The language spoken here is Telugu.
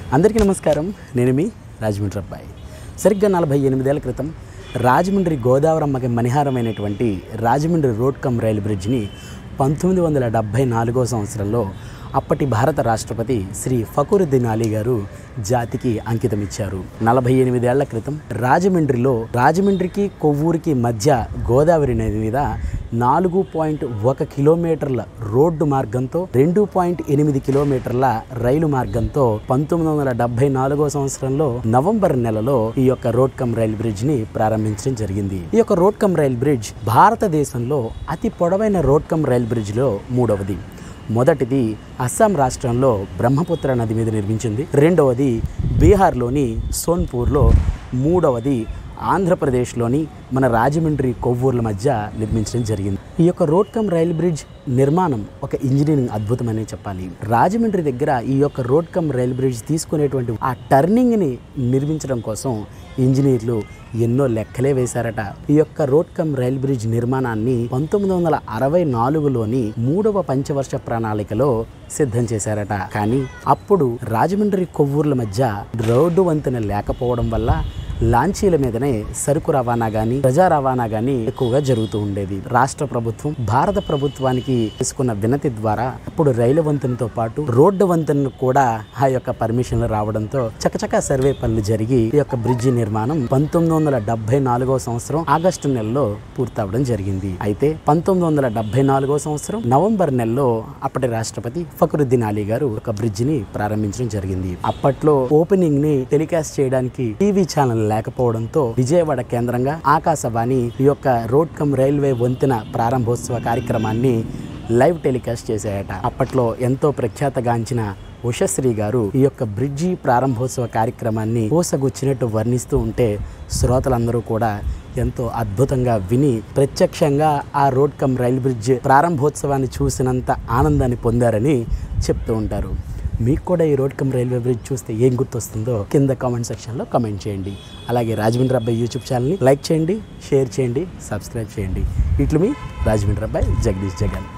అందరికీ నమస్కారం నేను మీ రాజమండ్రి అబ్బాయి సరిగ్గా నలభై ఎనిమిదేళ్ల క్రితం రాజమండ్రి గోదావరమ్మకి మణిహారమైనటువంటి రాజమండ్రి రోడ్ కమ్ రైలు బ్రిడ్జ్ని పంతొమ్మిది వందల డెబ్భై నాలుగో సంవత్సరంలో అప్పటి భారత రాష్ట్రపతి శ్రీ ఫకరుద్దీన్ అలీ గారు జాతికి అంకితం ఇచ్చారు నలభై ఎనిమిదేళ్ల క్రితం రాజమండ్రిలో రాజమండ్రికి కొవ్వూరికి మధ్య గోదావరి నది మీద నాలుగు పాయింట్ ఒక కిలోమీటర్ల రోడ్డు మార్గంతో రెండు పాయింట్ ఎనిమిది కిలోమీటర్ల రైలు మార్గంతో పంతొమ్మిది వందల డెబ్బై నాలుగో సంవత్సరంలో నవంబర్ నెలలో ఈ యొక్క రోడ్ కమ్ రైల్ బ్రిడ్జ్ ని ప్రారంభించడం జరిగింది ఈ యొక్క రోడ్ కమ్ రైల్ బ్రిడ్జ్ భారతదేశంలో అతి పొడవైన రోడ్ కమ్ రైల్ బ్రిడ్జ్ లో మూడవది మొదటిది అస్సాం రాష్ట్రంలో బ్రహ్మపుత్ర నది మీద నిర్మించింది రెండవది బీహార్లోని సోన్పూర్లో మూడవది ఆంధ్రప్రదేశ్లోని మన రాజమండ్రి కొవ్వూర్ల మధ్య నిర్మించడం జరిగింది ఈ యొక్క రోడ్ కమ్ రైల్ బ్రిడ్జ్ నిర్మాణం ఒక ఇంజనీరింగ్ అద్భుతమనే చెప్పాలి రాజమండ్రి దగ్గర ఈ యొక్క రోడ్ కమ్ రైల్ బ్రిడ్జ్ తీసుకునేటువంటి ఆ టర్నింగ్ని నిర్మించడం కోసం ఇంజనీర్లు ఎన్నో లెక్కలే వేశారట ఈ యొక్క రోడ్ కమ్ రైల్ బ్రిడ్జ్ నిర్మాణాన్ని పంతొమ్మిది వందల అరవై నాలుగులోని మూడవ పంచవర్ష ప్రణాళికలో సిద్ధం చేశారట కానీ అప్పుడు రాజమండ్రి కొవ్వూర్ల మధ్య రోడ్డు వంతెన లేకపోవడం వల్ల లాంచీల మీదనే సరుకు రవాణా గాని ప్రజా రవాణా గాని ఎక్కువగా జరుగుతూ ఉండేది రాష్ట్ర ప్రభుత్వం భారత ప్రభుత్వానికి తీసుకున్న వినతి ద్వారా అప్పుడు రైలు వంతెనతో పాటు రోడ్డు వంతెన కూడా ఆ యొక్క పర్మిషన్లు రావడంతో చకచక సర్వే పనులు జరిగి ఈ యొక్క బ్రిడ్జి నిర్మాణం పంతొమ్మిది వందల డెబ్బై నాలుగో సంవత్సరం ఆగస్టు నెలలో పూర్తవడం జరిగింది అయితే పంతొమ్మిది వందల డెబ్బై నాలుగో సంవత్సరం నవంబర్ నెలలో అప్పటి రాష్ట్రపతి ఫకరుద్దీన్ అలీ గారు ఒక బ్రిడ్జ్ ని ప్రారంభించడం జరిగింది అప్పట్లో ఓపెనింగ్ ని టెలికాస్ట్ చేయడానికి టీవీ ఛానల్ లేకపోవడంతో విజయవాడ కేంద్రంగా ఆకాశవాణి ఈ యొక్క రోడ్ కమ్ రైల్వే వంతెన ప్రారంభోత్సవ కార్యక్రమాన్ని లైవ్ టెలికాస్ట్ చేశాయట అప్పట్లో ఎంతో ప్రఖ్యాతగాంచిన ఉషశ్రీ గారు ఈ యొక్క బ్రిడ్జి ప్రారంభోత్సవ కార్యక్రమాన్ని పూసగుచ్చినట్టు వర్ణిస్తూ ఉంటే శ్రోతలందరూ కూడా ఎంతో అద్భుతంగా విని ప్రత్యక్షంగా ఆ రోడ్ కమ్ రైల్ బ్రిడ్జ్ ప్రారంభోత్సవాన్ని చూసినంత ఆనందాన్ని పొందారని చెప్తూ ఉంటారు మీకు కూడా ఈ రోడ్ కమ్ రైల్వే బ్రిడ్జ్ చూస్తే ఏం గుర్తొస్తుందో కింద కామెంట్ సెక్షన్లో కామెంట్ చేయండి అలాగే రాజమండ్రి అబ్బాయి యూట్యూబ్ ఛానల్ని లైక్ చేయండి షేర్ చేయండి సబ్స్క్రైబ్ చేయండి ఇట్లు మీ రాజమండ్రి అబ్బాయి జగదీష్ జగన్